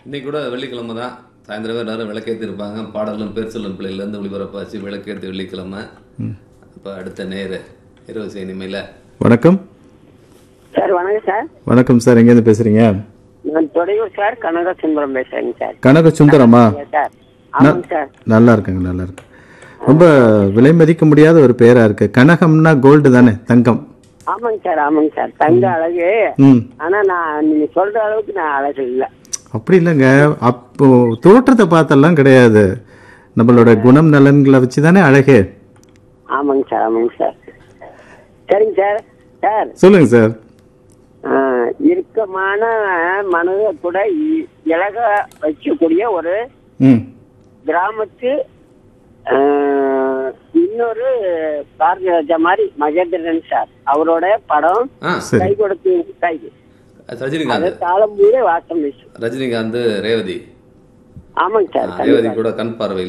இன்னைக்கு கூட வெள்ளிக்கிழமை தான் சாயந்தரமே நேரம் விளக்கேற்றி இருப்பாங்க பாடலும் பேர் சொல்லும் பிள்ளையிலேருந்து ஒளிபரப்பாச்சு விளக்கேற்றி வெள்ளிக்கிழமை அப்போ அடுத்த நேரு இரவு இனிமையில் வணக்கம் சார் வணக்கம் சார் வணக்கம் சார் எங்கேருந்து பேசுறீங்க நான் தொடையூர் சார் கனக சுந்தரம் பேசுறேங்க சார் கனக சுந்தரமா சார் ஆமாங்க சார் நல்லா இருக்குங்க நல்லா இருக்கு ரொம்ப விலை மதிக்க முடியாத ஒரு பேரா இருக்கு கனகம்னா கோல்டு தானே தங்கம் ஆமாங்க சார் ஆமாங்க சார் தங்க அழகு ம் ஆனா நான் நீங்க சொல்ற அளவுக்கு நான் அழகு இல்ல அப்படி இல்லைங்க அப்போ தோற்றத்தை பார்த்தெல்லாம் கிடையாது நம்மளோட குணம் நலன்களை வச்சு தானே அழகே ஆமாங்க சார் ஆமாங்க சார் சரிங்க சார் சார் சொல்லுங்க சார் ஆஹ், இறுக்கமான மனதை கூட இ- இலக வைக்கக்கூடிய ஒரு ம் கிராமத்து ஆஹ், இன்னொரு பாரதிய ராஜா மாதிரி மகேந்திரன் சார் அவரோட படம் ஆ சரி கை கொடுத்து கை அது ரஜினிகாந்த் காலம் முழு வாசம் வீசும் ரஜினிகாந்த் ரேவதி ஆமாங்க ஆ, சார் ரேவதி கூட கண் பார்வை